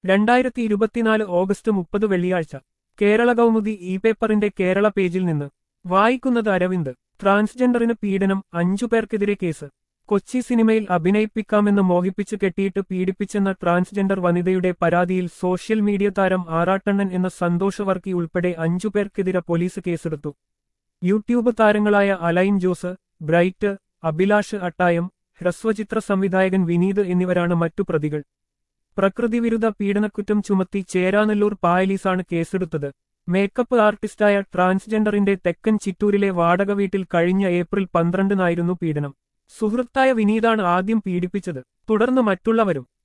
രണ്ടായിരത്തി ഇരുപത്തിനാല് ഓഗസ്റ്റ് മുപ്പത് വെള്ളിയാഴ്ച കേരള കൗമുദി ഇ പേപ്പറിന്റെ കേരള പേജിൽ നിന്ന് വായിക്കുന്നത് അരവിന്ദ് ട്രാൻസ്ജെൻഡറിന് പീഡനം അഞ്ചു പേർക്കെതിരെ കേസ് കൊച്ചി സിനിമയിൽ അഭിനയിപ്പിക്കാമെന്ന് മോഹിപ്പിച്ചു കെട്ടിയിട്ട് പീഡിപ്പിച്ചെന്ന ട്രാൻസ്ജെൻഡർ വനിതയുടെ പരാതിയിൽ സോഷ്യൽ മീഡിയ താരം ആറാട്ടണ്ണൻ എന്ന സന്തോഷ വർക്കി ഉൾപ്പെടെ അഞ്ചു പേർക്കെതിരെ പോലീസ് കേസെടുത്തു യൂട്യൂബ് താരങ്ങളായ അലൈൻ ജോസ് ബ്രൈറ്റ് അഭിലാഷ് അട്ടായം ഹ്രസ്വചിത്ര സംവിധായകൻ വിനീത് എന്നിവരാണ് മറ്റു പ്രതികൾ പ്രകൃതിവിരുദ്ധ പീഡനക്കുറ്റം ചുമത്തി ചേരാനെല്ലൂർ പായലീസാണ് കേസെടുത്തത് മേക്കപ്പ് ആർട്ടിസ്റ്റായ ട്രാൻസ്ജെൻഡറിന്റെ തെക്കൻ ചിറ്റൂരിലെ വാടക വീട്ടിൽ കഴിഞ്ഞ ഏപ്രിൽ പന്ത്രണ്ടിനായിരുന്നു പീഡനം സുഹൃത്തായ വിനീതാണ് ആദ്യം പീഡിപ്പിച്ചത് തുടർന്ന് മറ്റുള്ളവരും